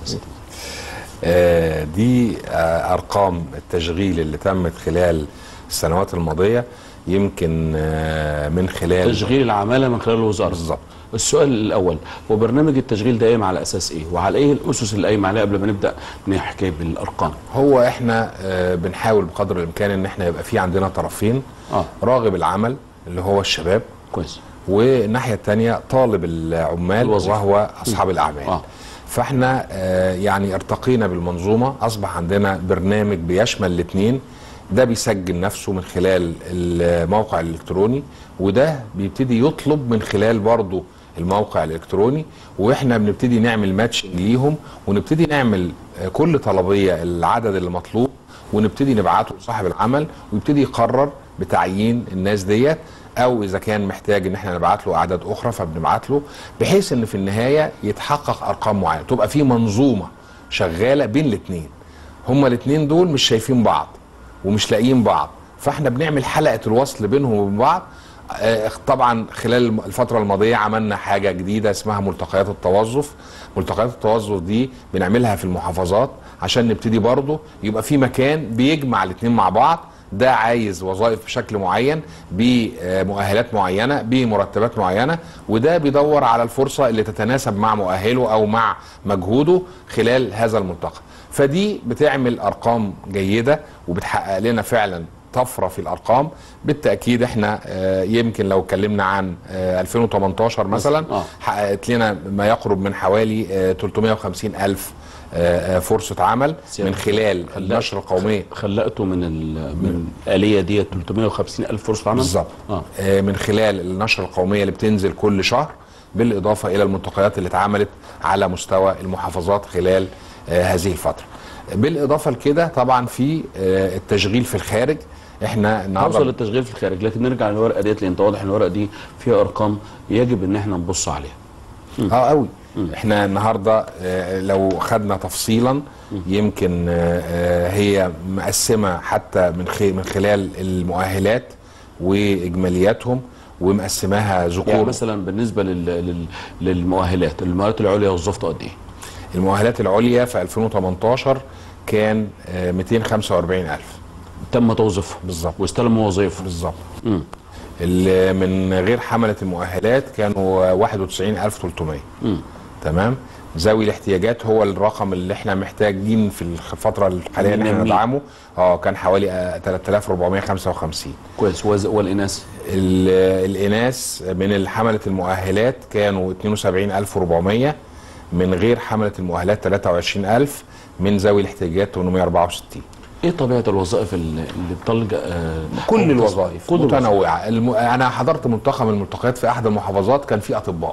سيدي آه، دي آه، ارقام التشغيل اللي تمت خلال السنوات الماضيه يمكن آه، من خلال تشغيل العماله من خلال الوزاره بالظبط. السؤال الاول هو برنامج التشغيل ده قايم على اساس ايه وعلى ايه الاسس اللي قايم عليها قبل ما نبدا نحكي بالارقام هو احنا آه، بنحاول بقدر الامكان ان احنا يبقى في عندنا طرفين اه راغب العمل اللي هو الشباب كويس والناحيه الثانيه طالب العمال الوظيفة. وهو اصحاب الاعمال آه. فاحنا آه، يعني ارتقينا بالمنظومه اصبح عندنا برنامج بيشمل الاثنين ده بيسجل نفسه من خلال الموقع الالكتروني وده بيبتدي يطلب من خلال برضه الموقع الالكتروني واحنا بنبتدي نعمل ماتشنج ليهم ونبتدي نعمل آه، كل طلبيه العدد اللي مطلوب ونبتدي نبعته لصاحب العمل ويبتدي يقرر بتعيين الناس ديت او اذا كان محتاج ان احنا نبعت له اعداد اخرى فبنبعت له بحيث ان في النهايه يتحقق ارقام معينه تبقى في منظومه شغاله بين الاثنين هما الاثنين دول مش شايفين بعض ومش لاقيين بعض فاحنا بنعمل حلقه الوصل بينهم وبين بعض آه، طبعا خلال الفترة الماضية عملنا حاجة جديدة اسمها ملتقيات التوظف ملتقيات التوظف دي بنعملها في المحافظات عشان نبتدي برضه يبقى في مكان بيجمع الاتنين مع بعض ده عايز وظائف بشكل معين بمؤهلات معينة بمرتبات معينة وده بيدور على الفرصة اللي تتناسب مع مؤهله أو مع مجهوده خلال هذا الملتقى فدي بتعمل أرقام جيدة وبتحقق لنا فعلا طفره في الارقام بالتاكيد احنا آه، يمكن لو اتكلمنا عن آه، 2018 مثلا آه. حققت لنا ما يقرب من حوالي آه، 350 الف آه، آه، فرصه عمل سيادة من خلال خلقت- النشره القوميه خلقته من ال- من الاليه دي 350 الف فرصه عمل بالظبط اه آه، من خلال النشره القوميه اللي بتنزل كل شهر بالاضافه الى الملتقيات اللي اتعملت على مستوى المحافظات خلال آه، هذه الفتره بالاضافه لكده طبعا في آه، التشغيل في الخارج احنا النهارده نوصل للتشغيل في الخارج لكن نرجع للورقه ديت لان انت واضح ان الورقه دي فيها ارقام يجب ان احنا نبص عليها اه قوي احنا النهارده آه، لو خدنا تفصيلا يمكن آه، آه، هي مقسمه حتى من خي- من خلال المؤهلات واجمالياتهم ومقسماها ذكور يعني مثلا بالنسبه لل... لل... للمؤهلات المؤهلات العليا وظيفتها قد ايه؟ المؤهلات العليا في 2018 كان آه، 245000 تم توظيفهم بالظبط. واستلموا وظيفه بالظبط مم. اللي من غير حمله المؤهلات كانوا 91300 مم. تمام ذوي الاحتياجات هو الرقم اللي احنا محتاجين في الفتره الحاليه ان احنا ننميه. ندعمه اه كان حوالي آه، 3455 كويس وز... والاناث ال- الاناث من حمله المؤهلات كانوا 72400 من غير حمله المؤهلات 23000 من ذوي الاحتياجات 864 ايه طبيعه الوظائف اللي اللي بتلجا آه كل أو الوظائف كل الوظائف. متنوعه الم... انا حضرت ملتقى من الملتقيات في احد المحافظات كان في اطباء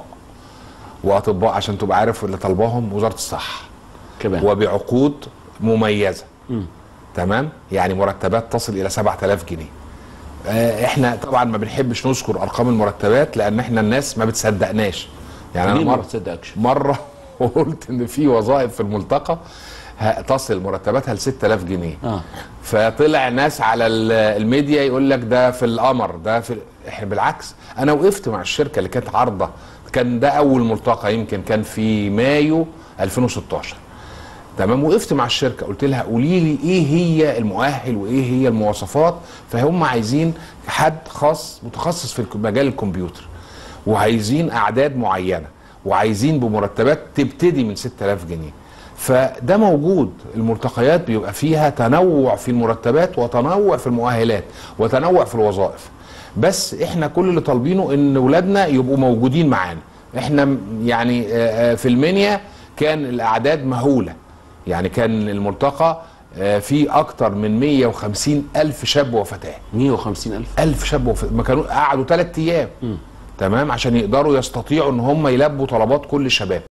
واطباء عشان تبقى عارف اللي طالباهم وزاره الصحه كمان وبعقود مميزه مم. تمام يعني مرتبات تصل الى 7000 جنيه آه، احنا طبعا ما بنحبش نذكر ارقام المرتبات لان احنا الناس ما بتصدقناش يعني انا ليه ما مره بتصدقش؟ مره قلت ان في وظائف في الملتقى ه- تصل مرتباتها ل 6000 جنيه اه فطلع ناس على ال- الميديا يقول لك ده في القمر ده في احنا بالعكس انا وقفت مع الشركه اللي كانت عارضه كان ده اول ملتقى يمكن كان في مايو 2016 تمام وقفت مع الشركه قلت لها قولي لي ايه هي المؤهل وايه هي المواصفات فهم عايزين حد خاص متخصص في الك- مجال الكمبيوتر وعايزين اعداد معينه وعايزين بمرتبات تبتدي من 6000 جنيه فده موجود الملتقيات بيبقى فيها تنوع في المرتبات وتنوع في المؤهلات وتنوع في الوظائف بس احنا كل اللي طالبينه ان ولادنا يبقوا موجودين معانا احنا م- يعني آه، آه، في المنيا كان الاعداد مهوله يعني كان الملتقى آه، فيه اكتر من 150 الف شاب وفتاه 150 الف ألف شاب وفتاه ما كانوا قعدوا ثلاث ايام تمام عشان يقدروا يستطيعوا ان هم يلبوا طلبات كل الشباب